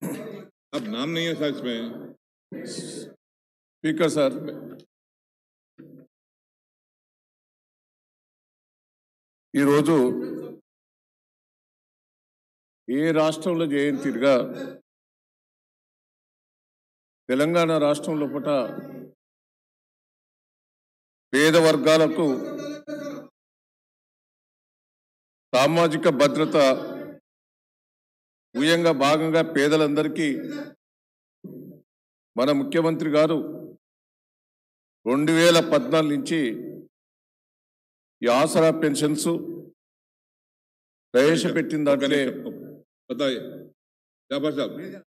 अब नाम नहीं है सर इसमें స్పీకర్ సార్ ఈరోజు ఏ రాష్ట్రంలో జయంతిగా తెలంగాణ రాష్ట్రంలో పూట పేద వర్గాలకు సామాజిక భద్రత ఉయంగా భాగంగా పేదలందరికీ మన ముఖ్యమంత్రి గారు రెండు వేల పద్నాలుగు నుంచి ఈ ఆసరా పెన్షన్స్ ప్రవేశపెట్టిన దాంట్లో बताइए जाफर साहब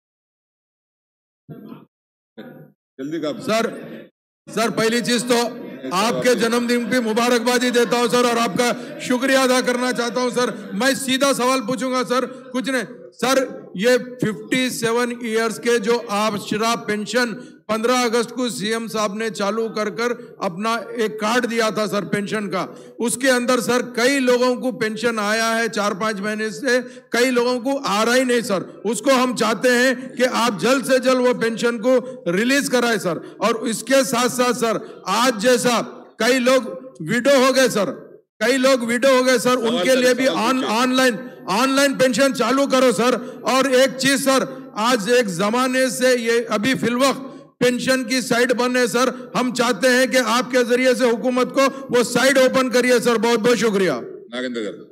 जल्दी का सर सर पहली चीज तो आपके जन्मदिन की मुबारकबादी देता हूं सर और आपका शुक्रिया अदा करना चाहता हूं सर मैं सीधा सवाल पूछूंगा सर कुछ नहीं सर ये 57 इयर्स के जो आप शराब पेंशन 15 अगस्त को सीएम साहब ने चालू कर कर अपना एक कार्ड दिया था सर पेंशन का उसके अंदर सर कई लोगों को पेंशन आया है चार पांच महीने से कई लोगों को आ रहा ही नहीं सर उसको हम चाहते हैं कि आप जल्द से जल्द वो पेंशन को रिलीज कराए सर और इसके साथ साथ सर आज जैसा कई लोग विडो हो गए सर कई लोग विडो हो गए सर उनके करें, लिए भी सवाल ऑन पूछिए। ऑनलाइन ऑनलाइन पेंशन चालू करो सर और एक चीज सर आज एक जमाने से ये अभी फिलवक्त पेंशन की साइट बने सर हम चाहते हैं कि आपके जरिए से हुकूमत को वो साइट ओपन करिए सर बहुत बहुत शुक्रिया नागेंद्र गाరు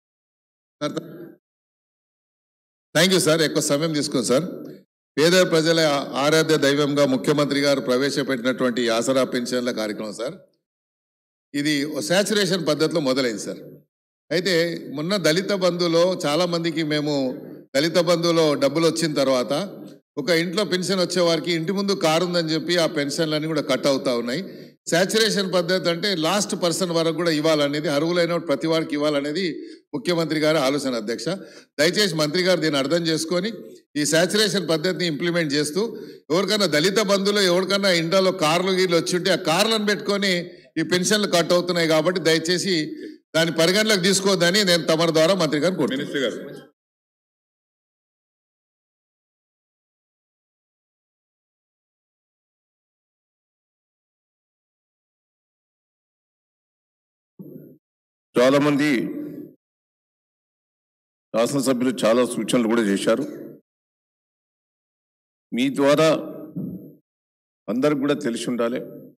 థ్యాంక్ యూ సార్ ఎక్కువ సమయం తీసుకోండి సార్ పేద ప్రజల ఆరాధ్య దైవంగా ముఖ్యమంత్రి గారు ప్రవేశపెట్టినటువంటి ఈ ఆసరా పెన్షన్ల కార్యక్రమం సార్ ఇది శాచురేషన్ పద్ధతిలో మొదలైంది సార్ అయితే మొన్న దళిత బంధులో చాలా మందికి మేము దళిత బంధులో డబ్బులు వచ్చిన తర్వాత ఒక ఇంట్లో పెన్షన్ వచ్చే వారికి ఇంటి ముందు కారు ఉందని చెప్పి ఆ పెన్షన్లన్నీ కూడా కట్ అవుతా ఉన్నాయి శాచురేషన్ పద్ధతి అంటే లాస్ట్ పర్సన్ వరకు కూడా ఇవ్వాలనేది అర్హులైన ప్రతి వారికి ఇవ్వాలనేది ముఖ్యమంత్రి గారి ఆలోచన అధ్యక్ష దయచేసి మంత్రి గారు దీన్ని అర్థం చేసుకొని ఈ శాచురేషన్ పద్ధతిని ఇంప్లిమెంట్ చేస్తూ ఎవరికైనా దళిత బంధువులు ఎవరికైనా ఇంట్లో కార్లు గీర్లు వచ్చి ఉంటే ఆ కార్లను పెట్టుకొని ఈ పెన్షన్లు కట్ అవుతున్నాయి కాబట్టి దయచేసి దాన్ని పరిగణలోకి తీసుకోవద్దని నేను తమరి ద్వారా మంత్రి గారిని కోరుతున్నాను మినిస్టర్ గారు చాలా మంది శాసనసభ్యులు చాలా సూచనలు కూడా చేశారు మీ ద్వారా అందరికి కూడా తెలిసి ఉండాలి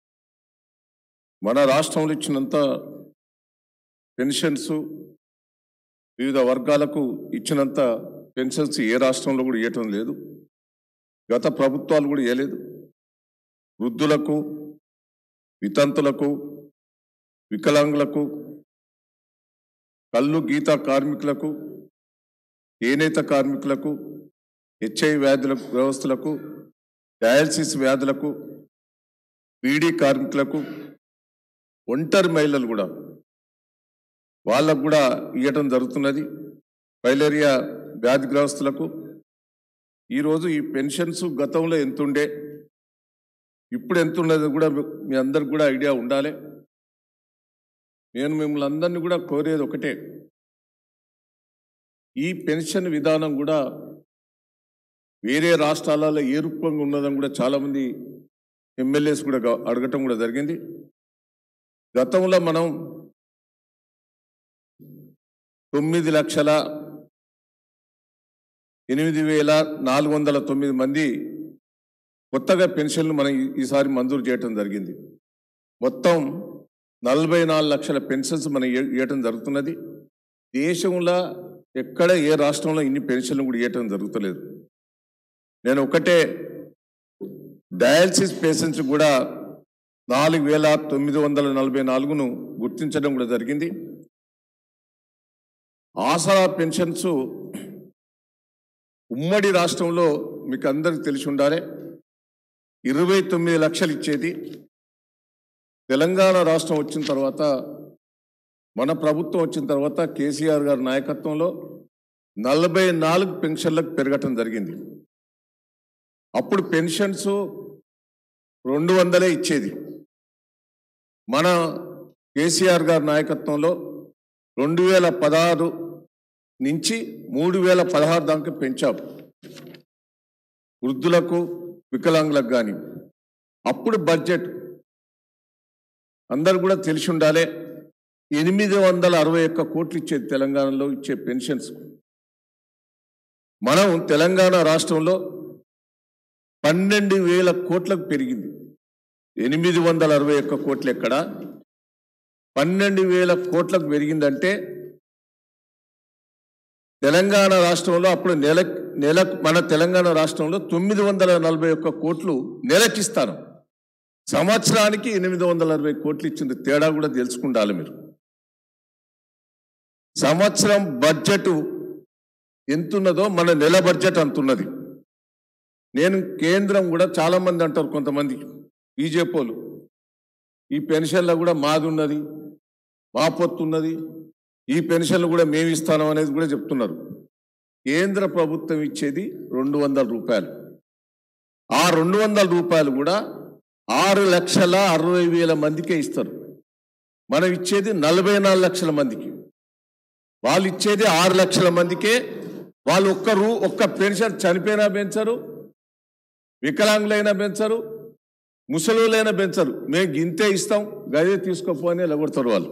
మన రాష్ట్రంలో ఇచ్చినంత పెన్షన్స్ వివిధ వర్గాలకు ఇచ్చినంత పెన్షన్స్ ఏ రాష్ట్రంలో కూడా ఇవ్వటం లేదు గత ప్రభుత్వాలు కూడా ఇవ్వలేదు వృద్ధులకు వితంతులకు వికలాంగులకు కళ్ళు గీత కార్మికులకు చేనేత కార్మికులకు హెచ్ఐ వ్యాధుల వ్యవస్థలకు డయాలసిస్ వ్యాధులకు బీడీ కార్మికులకు ఒంటరి మహిళలు కూడా వాళ్ళకు కూడా ఇవ్వటం జరుగుతున్నది ఫైలేరియా వ్యాధిగ్రస్తులకు ఈరోజు ఈ పెన్షన్స్ గతంలో ఎంతుండే ఇప్పుడు ఎంత ఉన్నది కూడా మీ అందరికి కూడా ఐడియా ఉండాలి నేను మిమ్మల్ని అందరినీ కూడా కోరేది ఒకటే ఈ పెన్షన్ విధానం కూడా వేరే రాష్ట్రాలలో ఏ రూపంగా ఉన్నదని కూడా చాలామంది ఎమ్మెల్యేస్ కూడా గా- అడగటం కూడా జరిగింది గతంలో మనం తొమ్మిది లక్షల ఎనిమిది వేల నాలుగు వందల తొమ్మిది మంది కొత్తగా పెన్షన్లు మనం ఈ- ఈసారి మంజూరు చేయటం జరిగింది మొత్తం నలభై నాలుగు లక్షల పెన్షన్స్ మనం ఇయ్య- ఇవ్వటం జరుగుతున్నది దేశంలో ఎక్కడ ఏ రాష్ట్రంలో ఇన్ని పెన్షన్లు కూడా ఇవ్వటం జరుగుతలేదు నేను ఒకటే డయాలసిస్ పేషెంట్స్ కూడా నాలుగు వేల తొమ్మిది వందల నలభై నాలుగును గుర్తించడం కూడా జరిగింది ఆసరా పెన్షన్స్ ఉమ్మడి రాష్ట్రంలో మీకు అందరికి తెలిసి ఉండాలి ఇరవై తొమ్మిది లక్షలు ఇచ్చేది తెలంగాణ రాష్ట్రం వచ్చిన తర్వాత మన ప్రభుత్వం వచ్చిన తర్వాత కేసీఆర్ గారి నాయకత్వంలో నలభై నాలుగు పెన్షన్లకు పెరగటం జరిగింది అప్పుడు పెన్షన్స్ రెండు వందలే ఇచ్చేది మన కేసీఆర్ గారి నాయకత్వంలో రెండు వేల పదహారు నుంచి మూడు వేల పదహారు దాకా పెంచాం వృద్ధులకు వికలాంగులకు కానీ అప్పుడు బడ్జెట్ అందరు కూడా తెలిసి ఉండాలి ఎనిమిది వందల అరవై ఒక్క కోట్లు ఇచ్చేది తెలంగాణలో ఇచ్చే పెన్షన్స్ మనం తెలంగాణ రాష్ట్రంలో పన్నెండు వేల కోట్లకు పెరిగింది ఎనిమిది వందల అరవై ఒక్క కోట్లు ఎక్కడ పన్నెండు వేల కోట్లకు పెరిగిందంటే తెలంగాణ రాష్ట్రంలో అప్పుడు నెల నెల మన తెలంగాణ రాష్ట్రంలో తొమ్మిది వందల నలభై ఒక్క కోట్లు నెలకిస్తాను సంవత్సరానికి ఎనిమిది వందల అరవై కోట్లు ఇచ్చింది తేడా కూడా తెలుసుకుండాలి మీరు సంవత్సరం బడ్జెట్ ఎంతున్నదో మన నెల బడ్జెట్ అంతున్నది నేను కేంద్రం కూడా చాలా మంది అంటారు కొంతమంది బీజేపీలు ఈ పెన్షన్లో కూడా మాది ఉన్నది మా పొత్తు ఉన్నది ఈ పెన్షన్లు కూడా మేము ఇస్తాను అనేది కూడా చెప్తున్నారు కేంద్ర ప్రభుత్వం ఇచ్చేది రెండు వందల రూపాయలు ఆ రెండు వందల రూపాయలు కూడా ఆరు లక్షల అరవై వేల మందికే ఇస్తారు మనం ఇచ్చేది నలభై నాలుగు లక్షల మందికి వాళ్ళు ఇచ్చేది ఆరు లక్షల మందికే వాళ్ళు ఒక్క రూ ఒక్క పెన్షన్ చనిపోయినా పెంచరు వికలాంగులైనా పెంచరు ముసలులైనా పెంచరు మేము గింతే ఇస్తాం గదే తీసుకోపోని ఎలగొడతారు వాళ్ళు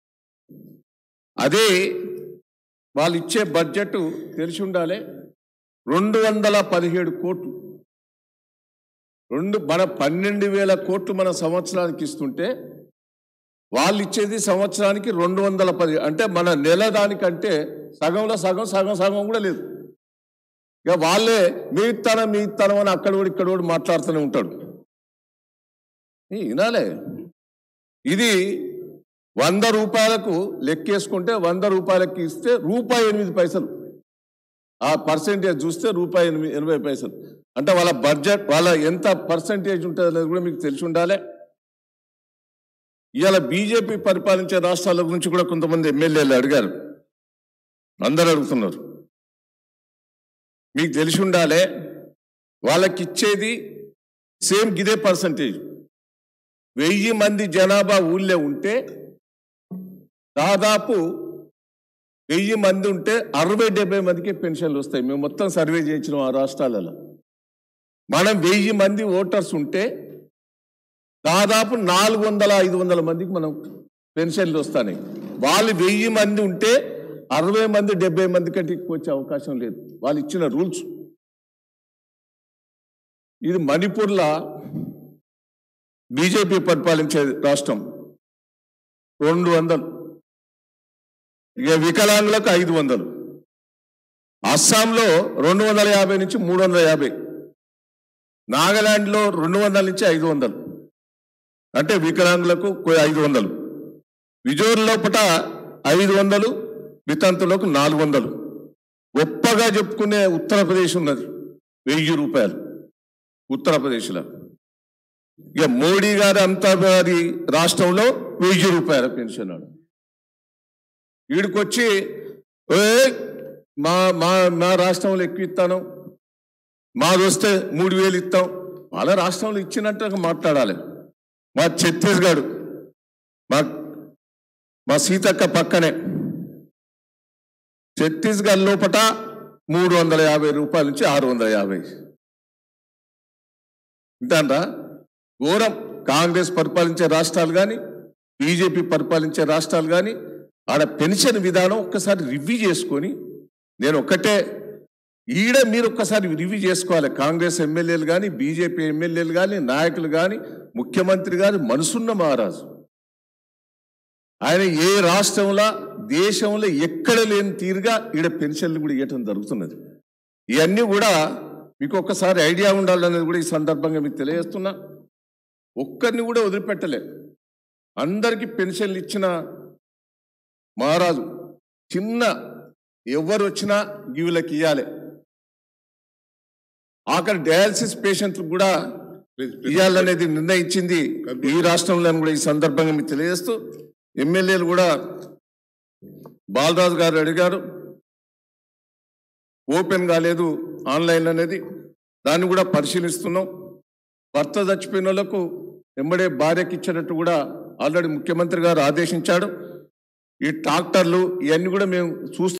అదే వాళ్ళు ఇచ్చే బడ్జెట్ తెలిసి ఉండాలి రెండు వందల పదిహేడు కోట్లు రెండు మన పన్నెండు వేల కోట్లు మన సంవత్సరానికి ఇస్తుంటే వాళ్ళు ఇచ్చేది సంవత్సరానికి రెండు వందల పది అంటే మన నెల దానికంటే సగంలో సగం సగం సగం కూడా లేదు ఇక వాళ్ళే మీ ఇస్తానం మీ ఇస్తానం అని అక్కడ కూడా ఇక్కడ కూడా మాట్లాడుతూనే ఉంటాడు ఈ వినాలే ఇది వంద రూపాయలకు లెక్కేసుకుంటే వంద రూపాయలకి ఇస్తే రూపాయి ఎనిమిది పైసలు ఆ పర్సెంటేజ్ చూస్తే రూపాయి ఎనిమిది ఎనభై పైసలు అంటే వాళ్ళ బడ్జెట్ వాళ్ళ ఎంత పర్సెంటేజ్ ఉంటుంది అనేది కూడా మీకు తెలిసి ఉండాలి ఇవాళ బీజేపీ పరిపాలించే రాష్ట్రాల గురించి కూడా కొంతమంది ఎమ్మెల్యేలు అడిగారు అందరు అడుగుతున్నారు మీకు తెలిసి ఉండాలి వాళ్ళకి ఇచ్చేది సేమ్ గిదే పర్సంటేజ్ వెయ్యి మంది జనాభా ఊళ్ళో ఉంటే దాదాపు వెయ్యి మంది ఉంటే అరవై డెబ్బై మందికి పెన్షన్లు వస్తాయి మేము మొత్తం సర్వే చేయించినాం ఆ రాష్ట్రాలలో మనం వెయ్యి మంది ఓటర్స్ ఉంటే దాదాపు నాలుగు వందల ఐదు వందల మందికి మనం పెన్షన్లు వస్తాయి వాళ్ళు వెయ్యి మంది ఉంటే అరవై మంది డెబ్బై మంది కంటే ఎక్కువ వచ్చే అవకాశం లేదు వాళ్ళు ఇచ్చిన రూల్స్ ఇది మణిపూర్లో బీజేపీ పరిపాలించే రాష్ట్రం రెండు వందలు ఇక వికలాంగులకు ఐదు వందలు అస్సాంలో రెండు వందల యాభై నుంచి మూడు వందల యాభై నాగాలాండ్లో రెండు వందల నుంచి ఐదు వందలు అంటే వికలాంగులకు కొ- ఐదు వందలు మిజోర్ లోపల ఐదు వందలు వితంతులకు నాలుగు వందలు గొప్పగా చెప్పుకునే ఉత్తరప్రదేశ్ ఉన్నది వెయ్యి రూపాయలు ఉత్తరప్రదేశ్లో ఇక మోడీ గారి అంతా గారి రాష్ట్రంలో వెయ్యి రూపాయల పెన్షన్ ఆడు వీడికొచ్చి "ఏ, మా మా మా రాష్ట్రంలో ఎక్కువ ఇస్తాను మాది వస్తే మూడు వేలు ఇస్తాం వాళ్ళ రాష్ట్రంలో ఇచ్చినట్టుగా మాట్లాడాలి మా ఛత్తీస్గఢ్ మా మా సీతక్క పక్కనే ఛత్తీస్గఢ్ లోపట మూడు వందల యాభై రూపాయల నుంచి ఆరు వందల యాభై ఇంటారా ఘోరం కాంగ్రెస్ పరిపాలించే రాష్ట్రాలు కానీ బీజేపీ పరిపాలించే రాష్ట్రాలు కానీ ఆడ పెన్షన్ విధానం ఒక్కసారి రివ్యూ చేసుకొని నేను ఒక్కటే ఈడ మీరు ఒక్కసారి రివ్యూ చేసుకోవాలి కాంగ్రెస్ ఎమ్మెల్యేలు కానీ బీజేపీ ఎమ్మెల్యేలు కానీ నాయకులు కానీ ముఖ్యమంత్రి గాని మనసున్న మహారాజు ఆయన ఏ రాష్ట్రంలో దేశంలో ఎక్కడ లేని తీరుగా ఈడ పెన్షన్లు కూడా ఇవ్వటం జరుగుతున్నది ఇవన్నీ కూడా మీకు ఒక్కసారి ఐడియా ఉండాలనేది కూడా ఈ సందర్భంగా మీకు తెలియజేస్తున్నా ఒక్కరిని కూడా వదిలిపెట్టలే అందరికీ పెన్షన్లు ఇచ్చిన మహారాజు చిన్న ఎవరు వచ్చినా వీళ్ళకి ఇవ్వాలి ఆఖరి డయాలసిస్ పేషెంట్లకు కూడా Please, please. ఇవ్వాలనేది నిర్ణయించింది ఈ రాష్ట్రంలో అని కూడా ఈ సందర్భంగా మీకు తెలియజేస్తూ ఎమ్మెల్యేలు కూడా బాలరాజు గారు అడిగారు ఓపెన్ కాలేదు ఆన్లైన్ అనేది దాన్ని కూడా పరిశీలిస్తున్నాం భర్త చచ్చిపోయిన వాళ్ళకు వెంబడే భార్యకి ఇచ్చినట్టు కూడా ఆల్రెడీ ముఖ్యమంత్రి గారు ఆదేశించాడు ఈ ట్రాక్టర్లు ఇవన్నీ కూడా మేము చూస్తున్నాం